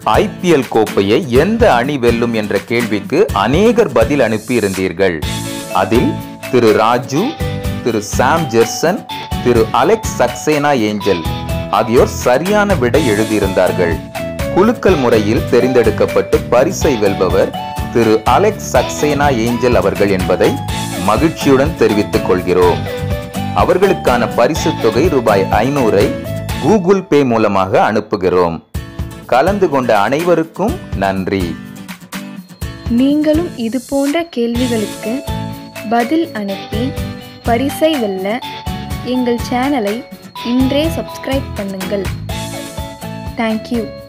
IPL கோப்பையை எந்த அணி வெல்லும் என்ற கேள்விக்கு அநேகர் பதில் அனுப்பியிருந்தீர்கள் அதில் Thiru Raju Thiru Sam Gerson Thiru Alex Saxena Angel ஆகியோர் சரியான விடை எழுதியிருந்தார்கள் குலுக்கல் முறையில் தெரிந்தெடுக்கப்பட்டு பரிசை வெல்பவர் திரு அலெக்ஸ் சக்சேனா ஏஞ்சல் அவர்கள் என்பதை மகிழ்ச்சியுடன் தெரிவித்துக் கொள்கிறோம் அவர்களுக்கான பரிசுத் தொகை ரூபாய் ஐநூறை கூகுள் பே மூலமாக அனுப்புகிறோம் கலந்து கொண்ட அனைவருக்கும் நன்றி நீங்களும் இது போன்ற கேள்விகளுக்கு பதில் அனுப்பி பரிசை வெல்ல எங்கள் சேனலை இன்றே சப்ஸ்கிரைப் பண்ணுங்கள் தேங்க்யூ